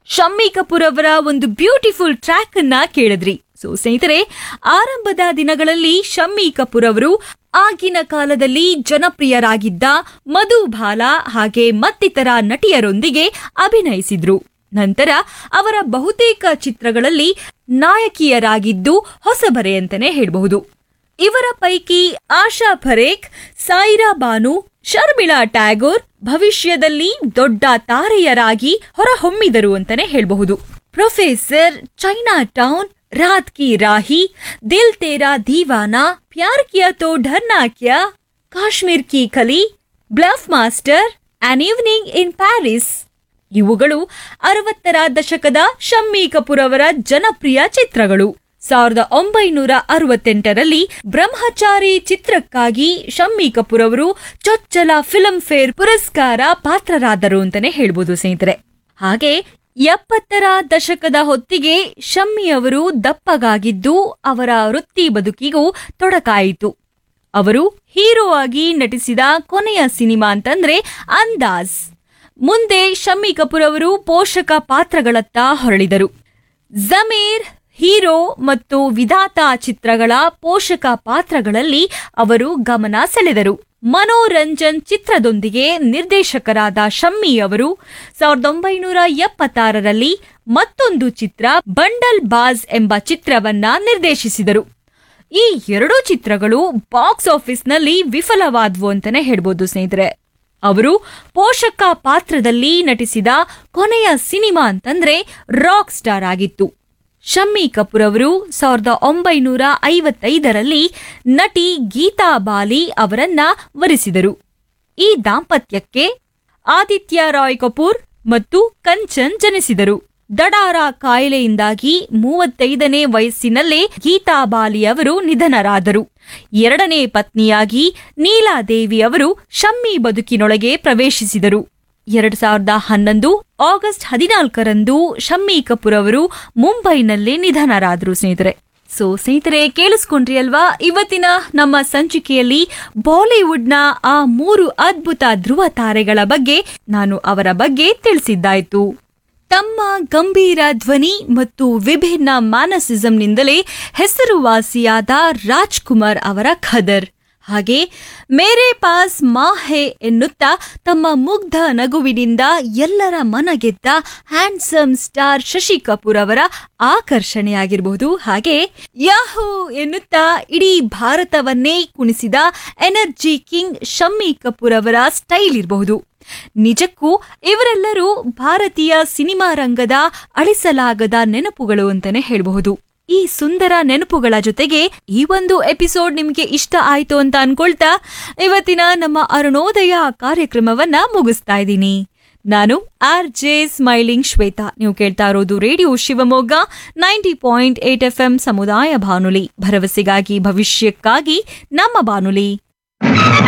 ಶಮ್ಮಿ ಕಪೂರ್ ಅವರ ಒಂದು beautiful track ಅನ್ನ ಕೇಳಿದ್ರಿ ಸೊ ಸ್ನೇಹಿತರೆ ಆರಂಭದ ದಿನಗಳಲ್ಲಿ ಶಮ್ಮಿ ಕಪೂರ್ ಅವರು ಆಗಿನ ಕಾಲದಲ್ಲಿ ಜನಪ್ರಿಯರಾಗಿದ್ದ ಮಧುಬಾಲ ಹಾಗೆ ಮತ್ತಿತರ ನಟಿಯರೊಂದಿಗೆ ಅಭಿನಯಿಸಿದ್ರು ನಂತರ ಅವರ ಬಹುತೇಕ ಚಿತ್ರಗಳಲ್ಲಿ ನಾಯಕಿಯರಾಗಿದ್ದು ಹೊಸಬರೆ ಅಂತಾನೆ ಹೇಳಬಹುದು ಇವರ ಪೈಕಿ ಆಶಾ ಪರೇಖ್ ಸಾಯಿರಾ ಬಾನು ಶರ್ಮಿಳಾ ಟ್ಯಾಗೋರ್ ಭವಿಷ್ಯದಲ್ಲಿ ದೊಡ್ಡ ತಾರೆಯರಾಗಿ ಹೊರಹೊಮ್ಮಿದರು ಅಂತಾನೆ ಹೇಳಬಹುದು Professor China Town Raat Ki Raahi Dil Tera Deewana ಪ್ಯಾರ್ ಕಿಯಾ ತೋ ಢರ್ನಾ ಕ್ಯಾ Kashmir Ki Kali Bluff Master An Evening in Paris ಇವುಗಳು ಅರವತ್ತರ ದಶಕದ ಶಮ್ಮಿ ಕಪೂರ್ ಅವರ ಜನಪ್ರಿಯ ಚಿತ್ರಗಳು ಸಾವಿರದ ಒಂಬೈನೂರ ಅರವತ್ತೆಂಟರಲ್ಲಿ ಬ್ರಹ್ಮಚಾರಿ ಚಿತ್ರಕ್ಕಾಗಿ ಶಮ್ಮಿ ಕಪೂರ್ ಅವರು ಚೊಚ್ಚಲ ಫಿಲ್ಮ್ ಫೇರ್ ಪುರಸ್ಕಾರ ಪಾತ್ರರಾದರು ಅಂತಾನೆ ಹೇಳ್ಬೋದು ಸ್ನೇಹಿತರೆ ಹಾಗೆ ಎಪ್ಪತ್ತರ ದಶಕದ ಹೊತ್ತಿಗೆ ಶಮ್ಮಿ ಅವರು ದಪ್ಪಗಾಗಿದ್ದು ಅವರ ವೃತ್ತಿ ಬದುಕಿಗೂ ತೊಡಕಾಯಿತು ಅವರು ಹೀರೋ ಆಗಿ ನಟಿಸಿದ ಕೊನೆಯ ಸಿನಿಮಾ ಅಂತಂದ್ರೆ ಅಂದಾಜ್ ಮುಂದೆ ಶಮ್ಮಿ ಕಪೂರ್ ಅವರು ಪೋಷಕ ಪಾತ್ರಗಳತ್ತ ಹೊರಳಿದರು ಜಮೀರ್ ಹೀರೋ ಮತ್ತು ವಿಧಾತ ಚಿತ್ರಗಳ ಪೋಷಕ ಪಾತ್ರಗಳಲ್ಲಿ ಅವರು ಗಮನ ಸೆಳೆದರು ಮನೋರಂಜನ್ ಚಿತ್ರದೊಂದಿಗೆ ನಿರ್ದೇಶಕರಾದ ಶಮ್ಮಿ ಅವರು ಸಾವಿರದ ಒಂಬೈನೂರ ಎಪ್ಪತ್ತಾರರಲ್ಲಿ ಮತ್ತೊಂದು ಚಿತ್ರ ಬಂಡಲ್ ಬಾಜ್ ಎಂಬ ಚಿತ್ರವನ್ನ ನಿರ್ದೇಶಿಸಿದರು ಈ ಎರಡೂ ಚಿತ್ರಗಳು ಬಾಕ್ಸ್ ಆಫೀಸ್ನಲ್ಲಿ ವಿಫಲವಾದವು ಅಂತಾನೆ ಹೇಳ್ಬೋದು ಸ್ನೇಹಿತರೆ ಅವರು ಪೋಷಕ ಪಾತ್ರದಲ್ಲಿ ನಟಿಸಿದ ಕೊನೆಯ ಸಿನಿಮಾ ಅಂತಂದ್ರೆ ರಾಕ್ ಸ್ಟಾರ್ ಆಗಿತ್ತು ಶಮ್ಮಿ ಕಪೂರ್ ಅವರು ಸಾವಿರದ ಒಂಬೈನೂರ ಐವತ್ತೈದರಲ್ಲಿ ನಟಿ ಗೀತಾ ಬಾಲಿ ಅವರನ್ನ ವರಿಸಿದರು ಈ ದಾಂಪತ್ಯಕ್ಕೆ ಆದಿತ್ಯ ರಾಯ್ ಕಪೂರ್ ಮತ್ತು ಕಂಚನ್ ಜನಿಸಿದರು ದಡಾರ ಕಾಯಿಲೆಯಿಂದಾಗಿ ಮೂವತ್ತೈದನೇ ವಯಸ್ಸಿನಲ್ಲೇ ಗೀತಾ ಬಾಲಿ ಅವರು ನಿಧನರಾದರು ಎರಡನೇ ಪತ್ನಿಯಾಗಿ ನೀಲಾದೇವಿ ಅವರು ಶಮ್ಮಿ ಬದುಕಿನೊಳಗೆ ಪ್ರವೇಶಿಸಿದರು ಎರಡ್ ಸಾವಿರದ ಹನ್ನೊಂದು ಆಗಸ್ಟ್ ಹದಿನಾಲ್ಕರಂದು ಶಮ್ಮಿ ಕಪೂರ್ ಅವರು ಮುಂಬೈನಲ್ಲಿ ನಿಧನರಾದರು ಸ್ನೇಹಿತರೆ ಸೊ ಸ್ನೇಹಿತರೆ ಕೇಳಿಸ್ಕೊಂಡ್ರಿ ಅಲ್ವಾ ಇವತ್ತಿನ ನಮ್ಮ ಸಂಚಿಕೆಯಲ್ಲಿ ಬಾಲಿವುಡ್ನ ಆ ಮೂರು ಅದ್ಭುತ ಧ್ರುವ ತಾರೆಗಳ ಬಗ್ಗೆ ನಾನು ಅವರ ಬಗ್ಗೆ ತಿಳಿಸಿದ್ದಾಯ್ತು ತಮ್ಮ ಗಂಭೀರ ಧ್ವನಿ ಮತ್ತು ವಿಭಿನ್ನ ಮಾನಸಿಸಂನಿಂದಲೇ ಹೆಸರುವಾಸಿಯಾದ ರಾಜ್ಕುಮಾರ್ ಅವರ ಖದರ್ ಹಾಗೆ ಮೇರೆ ಪಾಸ್ ಮಾ ಹೇ ಎನ್ನುತ್ತಾ ತಮ್ಮ ಮುಗ್ಧ ನಗುವಿನಿಂದ ಎಲ್ಲರ ಮನಗೆದ್ದ ಹ್ಯಾಂಡ್ಸಮ್ ಸ್ಟಾರ್ ಶಶಿ ಕಪೂರ್ ಅವರ ಆಕರ್ಷಣೆಯಾಗಿರಬಹುದು ಹಾಗೆ ಯಾಹೂ ಎನ್ನುತ್ತಾ ಇಡೀ ಭಾರತವನ್ನೇ ಕುಣಿಸಿದ ಎನರ್ಜಿ ಕಿಂಗ್ ಶಮ್ಮಿ ಕಪೂರ್ ಅವರ ಸ್ಟೈಲ್ ಇರಬಹುದು ನಿಜಕ್ಕೂ ಇವರೆಲ್ಲರೂ ಭಾರತೀಯ ಸಿನಿಮಾ ರಂಗದ ಅಳಿಸಲಾಗದ ನೆನಪುಗಳು ಅಂತಾನೆ ಹೇಳಬಹುದು ಈ ಸುಂದರ ನೆನಪುಗಳ ಜೊತೆಗೆ ಈ ಒಂದು ಎಪಿಸೋಡ್ ನಿಮ್ಗೆ ಇಷ್ಟ ಆಯ್ತು ಅಂತ ಅನ್ಕೊಳ್ತಾ ಇವತ್ತಿನ ನಮ್ಮ ಅರುಣೋದಯ ಕಾರ್ಯಕ್ರಮವನ್ನ ಮುಗಿಸ್ತಾ ಇದ್ದೀನಿ ನಾನು ಆರ್ ಜೆ ಸ್ಮೈಲಿಂಗ್ ಶ್ವೇತಾ ನೀವು ಕೇಳ್ತಾ ಇರೋದು radio Shivamogga ninety point eight F M ಸಮುದಾಯ ಬಾನುಲಿ ಭರವಸೆಗಾಗಿ ಭವಿಷ್ಯಕ್ಕಾಗಿ ನಮ್ಮ ಬಾನುಲಿ